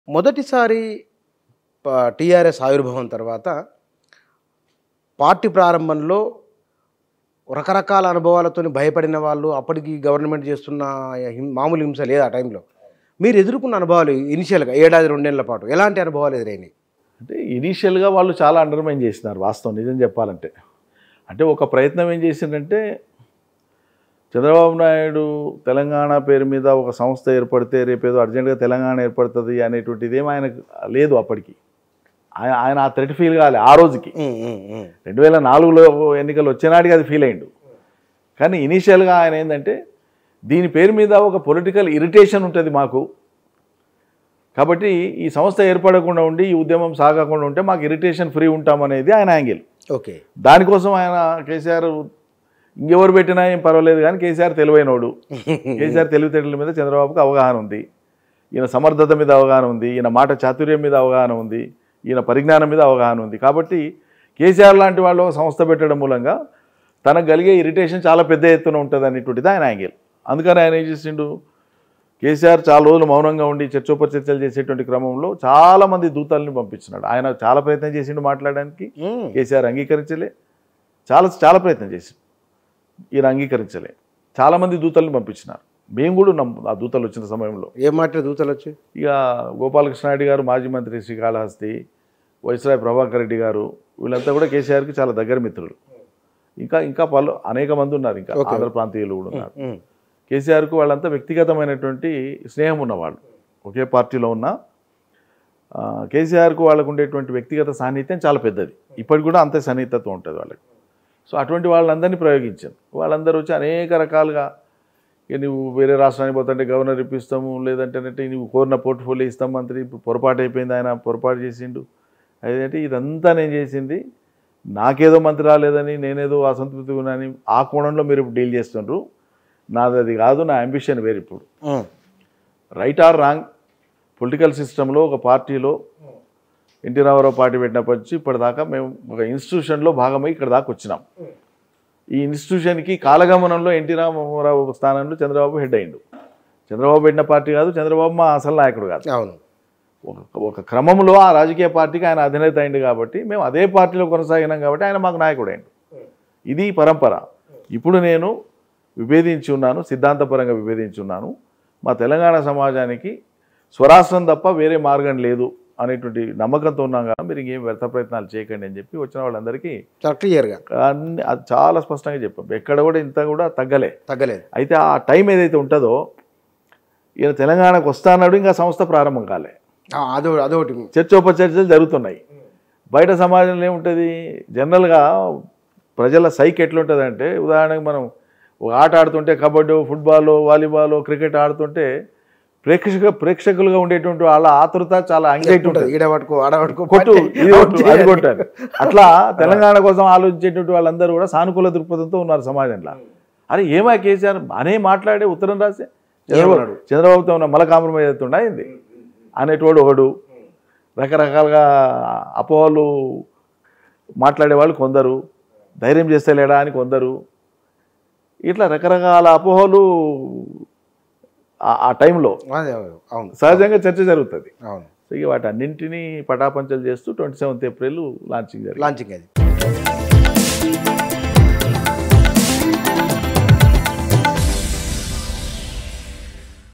మొదటిసారి టీఆర్ఎస్ ఆవిర్భావం తర్వాత పార్టీ ప్రారంభంలో రకరకాల అనుభవాలతో భయపడిన వాళ్ళు అప్పటికి గవర్నమెంట్ చేస్తున్న హిం- మామూలు హింస లేదు ఆ టైంలో మీరు ఎదుర్కొన్న అనుభవాలు ఇనిషియల్గా ఏడాది రెండేళ్ల పాటు ఎలాంటి అనుభవాలు ఎదురైనాయి అంటే ఇనీషియల్గా వాళ్ళు చాలా అండర్మైన్ చేసినారు వాస్తవం నిజం చెప్పాలంటే అంటే ఒక ప్రయత్నం ఏం చేసిందంటే చంద్రబాబు నాయుడు తెలంగాణ పేరు మీద ఒక సంస్థ ఏర్పడితే రేపేదో అర్జెంటుగా తెలంగాణ ఏర్పడుతుంది అనేటువంటిది ఏం ఆయనకు లేదు అప్పటికి ఆయన ఆయన ఆ థ్రెట్ ఫీల్ కాలే ఆ రోజుకి ఉమ్, ఉమ్, ఉమ్. రెండు వేల నాలుగులో ఎన్నికలు వచ్చేనాటికి అది ఫీల్ అయిండు కానీ ఇనీషియల్గా ఆయన ఏంటంటే దీని పేరు మీద ఒక పొలిటికల్ ఇరిటేషన్ ఉంటుంది మాకు కాబట్టి ఈ సంస్థ ఏర్పడకుండా ఉండి ఈ ఉద్యమం సాగకుండా ఉంటే మాకు ఇరిటేషన్ ఫ్రీ ఉంటామనేది ఆయన యాంగిల్ ఓకే దానికోసం ఆయన కేసీఆర్ ఇంకెవరు పెట్టినా ఏం పర్వాలేదు కానీ కేసీఆర్ తెలివైనోడు కేసీఆర్ తెలివితేటల మీద చంద్రబాబుకు అవగాహన ఉంది ఈయన సమర్థత మీద అవగాహన ఉంది ఈయన మాట చాతుర్యం మీద అవగాహన ఉంది ఈయన పరిజ్ఞానం మీద అవగాహన ఉంది కాబట్టి కేసీఆర్ లాంటి వాళ్ళు ఒక సంస్థ పెట్టడం మూలంగా తనకు కలిగే ఇరిటేషన్ చాలా పెద్ద ఎత్తున ఉంటుంది అనేటువంటిది ఆయన యాంగిల్ అందుకని ఆయన ఏం చేసిండు కేసీఆర్ చాలా రోజులు మౌనంగా ఉండి చర్చోపచర్చలు చేసేటువంటి క్రమంలో చాలామంది దూతల్ని పంపించినాడు ఆయన చాలా ప్రయత్నం చేసిండు మాట్లాడడానికి ఉమ్, కేసీఆర్ అంగీకరించలే చాలా చాలా ప్రయత్నం చేసి ఈయన అంగీకరించలే చాలామంది దూతల్ని పంపించినారు మేము కూడా ఉన్నాం ఆ దూతలు వచ్చిన సమయంలో ఏం మాట దూతలు వచ్చి ఇక గోపాలకృష్ణారెడ్డి గారు మాజీ మంత్రి శ్రీకాళహస్తి వైస్రాయ్ ప్రభాకర్ రెడ్డి గారు వీళ్ళంతా కూడా కేసీఆర్కి చాలా దగ్గర మిత్రులు ఇంకా ఇంకా పలు అనేక మంది ఉన్నారు ఇంకా Okay. ఆంధ్ర ప్రాంతీయులు కూడా ఉన్నారు ఉమ్, కేసీఆర్కు వాళ్ళంతా వ్యక్తిగతమైనటువంటి స్నేహం ఉన్నవాళ్ళు ఒకే పార్టీలో ఉన్న ఆ, కేసీఆర్కు వాళ్ళకు ఉండేటువంటి వ్యక్తిగత సాన్నిహిత్యం చాలా పెద్దది ఇప్పటికి కూడా అంతే సన్నిహితత్వం ఉంటుంది వాళ్ళకి సో అటువంటి వాళ్ళందరినీ ప్రయోగించాను వాళ్ళందరూ వచ్చి అనేక రకాలుగా ఇక నువ్వు వేరే రాష్ట్రానికి పోతుంటే గవర్నర్ ఇప్పిస్తాము లేదంటే అంటే నువ్వు కోరిన పోర్ట్ఫోలియో ఇస్తాం మంత్రి ఇప్పుడు పొరపాటు అయిపోయింది ఆయన పొరపాటు చేసిండు అదేంటి ఇదంతా నేను చేసింది నాకేదో మంత్రి రాలేదని నేనేదో అసంతృప్తిగా ఉన్నానని ఆ కోణంలో మీరు ఇప్పుడు డీల్ చేస్తుండ్రు నాది అది కాదు నా అంబిషన్ వేరు ఇప్పుడు um, right or wrong political సిస్టంలో ఒక పార్టీలో ఎన్టీ రామారావు పార్టీ పెట్టినప్పటి నుంచి ఇప్పటిదాకా మేము ఒక ఇన్స్టిట్యూషన్లో భాగమై ఇక్కడ దాకా వచ్చినాం ఈ ఇన్స్టిట్యూషన్కి కాలగమనంలో ఎన్టీ రామారావు స్థానంలో చంద్రబాబు హెడ్ అయిండు చంద్రబాబు పెట్టిన పార్టీ కాదు చంద్రబాబు మా అసలు నాయకుడు కాదు అవును ఒక ఒక క్రమంలో ఆ రాజకీయ పార్టీకి ఆయన అధినేత అయింది కాబట్టి మేము అదే పార్టీలో కొనసాగినాం కాబట్టి ఆయన మాకు నాయకుడు అయిండు ఇది పరంపర ఇప్పుడు నేను విభేదించి ఉన్నాను సిద్ధాంతపరంగా విభేదించి ఉన్నాను మా తెలంగాణ సమాజానికి స్వరాష్ట్రం తప్ప వేరే మార్గం లేదు అనేటువంటి నమ్మకంతో ఉన్నాం కదా మీరు ఇంకేం వ్యర్థ ప్రయత్నాలు చేయకండి అని చెప్పి వచ్చిన వాళ్ళందరికీ చాలా క్లియర్గా అన్ని అది చాలా స్పష్టంగా చెప్పాం ఎక్కడ కూడా ఇంత కూడా తగ్గలే తగ్గలేదు అయితే ఆ టైం ఏదైతే ఉంటుందో ఈయన తెలంగాణకు వస్తాన్నాడు ఇంకా సంస్థ ప్రారంభం కాలే ఆ, అదో అదొకటి చర్చోపచర్చలు జరుగుతున్నాయి బయట సమాజంలో ఏముంటుంది జనరల్గా ప్రజల సైక్ ఎట్లుంటుంది అంటే ఉదాహరణకు మనం ఒక ఆట ఆడుతుంటే కబడ్డీ ఫుట్బాల్ వాలీబాల్ క్రికెట్ ఆడుతుంటే ప్రేక్షక ప్రేక్షకులుగా ఉండేటువంటి వాళ్ళ ఆతృత చాలా అంగైట్ ఉంటుంది ఈడ పట్టుకో ఆడ పట్టుకో కొట్టు పట్టే, ఇది అవుట్ కొట్టు అది చేయాలి. కొట్టారు అట్లా తెలంగాణ కోసం ఆలోచించేటువంటి వాళ్ళందరూ కూడా సానుకూల దృక్పథంతో ఉన్నారు సమాజంలో అరే ఏమా కేసీఆర్ అనే మాట్లాడే ఉత్తరం రాసే చంద్రబాబు ఏమన్నాడు? చంద్రబాబుతో ఉన్న మల కాంప్రమైజ్ అవుతుండ అయింది అనేటోడు ఒకడు రకరకాలుగా అపోహలు మాట్లాడేవాళ్ళు కొందరు ధైర్యం చేస్తలేడా అని కొందరు ఇట్లా రకరకాల అపోహలు ఆ- ఆ టైంలో అదే అవును, అవును సహజంగా చర్చ జరుగుతుంది అవును సో ఇక వాటి అన్నింటినీ పటాపంచలు చేస్తూ ట్వంటీ సెవెంత్ ఏప్రిల్ లాంచింగ్ జరిగింది లాంచింగ్ అది